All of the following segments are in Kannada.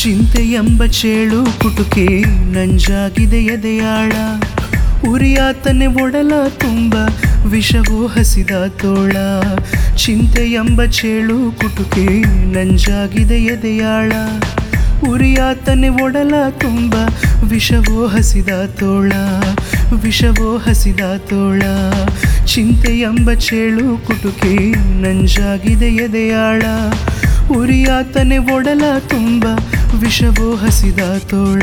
ಚಿಂತೆ ಎಂಬ ಚೇಳು ಕುಟುಕಿ ನಂಜಾಗಿದೆ ಎದೆಯಾಳ ಉರಿಯಾತನೆ ಒಡಲ ತುಂಬ ವಿಷವೋ ಹಸಿದ ತೋಳ ಚಿಂತೆ ಎಂಬ ಚೇಳು ಕುಟುಕಿ ನಂಜಾಗಿದೆ ಎದೆಯಾಳ ಉರಿಯಾತನೆ ಒಡಲ ತುಂಬ ವಿಷವೋ ಹಸಿದ ತೋಳ ವಿಷವೋ ಹಸಿದ ತೋಳ ಚಿಂತೆ ಎಂಬ ಚೇಳು ಕುಟುಕಿ ನಂಜಾಗಿದೆ ಎದೆಯಾಳ ಉರಿಯಾತನೆ ಒಡಲ ತುಂಬ ವಿಷವೋ ಹಸಿದ ತೋಳ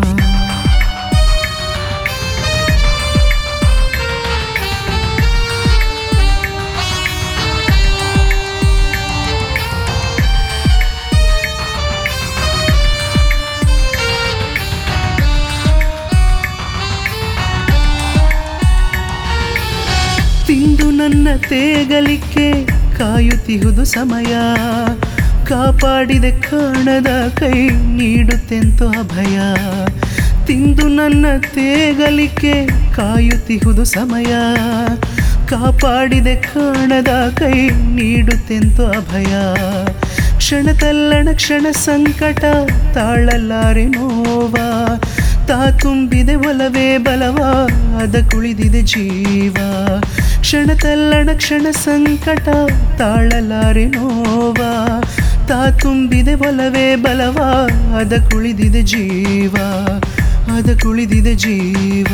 ತಿಂದು ನನ್ನ ತೇಗಲಿಕ್ಕೆ ಕಾಯುತ್ತಿಹುದು ಸಮಯ ಕಾಪಾಡಿದೆ ಕಾಣದ ಕೈ ನೀಡುತ್ತೆಂತೋ ಅಭಯ ತಿಂದು ನನ್ನ ತೇಗಲಿಕ್ಕೆ ಕಾಯುತ್ತಿಹುದು ಸಮಯ ಕಾಪಾಡಿದೆ ಕಾಣದ ಕೈ ನೀಡುತ್ತೆಂತೋ ಅಭಯ ಕ್ಷಣ ತಲ್ಲಣ ಕ್ಷಣ ಸಂಕಟ ತಾಳಲಾರೆ ನೋವ ತಾ ತುಂಬಿದೆ ಒಲವೇ ಬಲವ ಅದ ಕುಳಿದಿದೆ ಜೀವ ಕ್ಷಣ ತಲ್ಲಣ ಕ್ಷಣ ಸಂಕಟ ತಾಳಲಾರೆ ನೋವ ತಾ ತುಂಬಿದೆ ಒಲವೇ ಬಲವ ಅದ ಕುಳಿದಿದೆ ಜೀವ ಅದ ಕುಳಿದಿದೆ ಜೀವ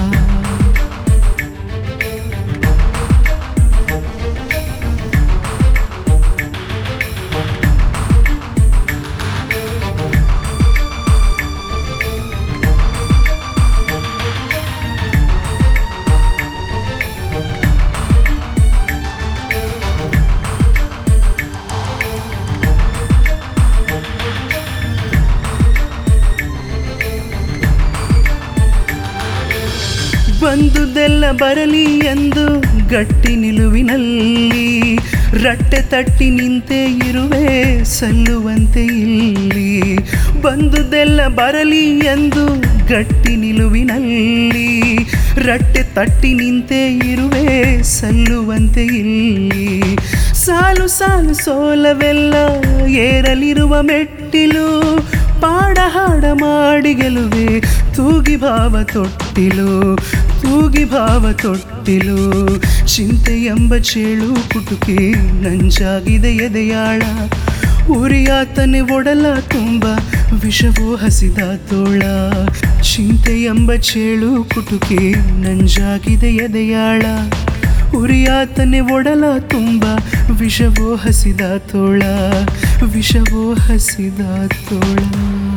ಬಂದುದೆಲ್ಲ ಬರಲಿ ಎಂದು ಗಟ್ಟಿ ನಿಲುವಿನಲ್ಲಿ ರಟ್ಟೆ ತಟ್ಟಿ ನಿಂತೆ ಇರುವೆ ಸಲ್ಲುವಂತೆ ಇಲ್ಲಿ ಬಂದುದೆಲ್ಲ ಬರಲಿ ಎಂದು ಗಟ್ಟಿ ನಿಲುವಿನಲ್ಲಿ ರಟ್ಟೆ ತಟ್ಟಿ ನಿಂತೆ ಇರುವೆ ಸಲ್ಲುವಂತೆ ಇಲ್ಲಿ ಸಾಲು ಸಾಲು ಸೋಲವೆಲ್ಲ ಏರಲಿರುವ ಮೆಟ್ಟಿಲು ಪಾಡ ಹಾಡ ಮಾಡಿ ಗೆಲುವೆ ತೂಗಿ ಭಾವ ತೊಟ್ಟಿಲು ತೂಗಿ ಭಾವ ತೊಟ್ಟಿಲು ಚಿಂತೆ ಎಂಬ ಚೇಳು ಕುಟುಕಿ ನಂಜಾಗಿದೆ ಎದೆಯಾಳ ಉರಿಯಾತನೆ ಒಡಲ ತುಂಬ ವಿಷವೋ ಹಸಿದ ತೋಳ ಚಿಂತೆ ಎಂಬ ಚೇಳು ಕುಟುಕಿ ನಂಜಾಗಿದೆ ಎದೆಯಾಳ ಉರಿಯಾತನೆ ಒಡಲ ತುಂಬ ವಿಷವೋ ಹಸಿದ ತೋಳ ವಿಷವೋ ಹಸಿದ ತೋಳ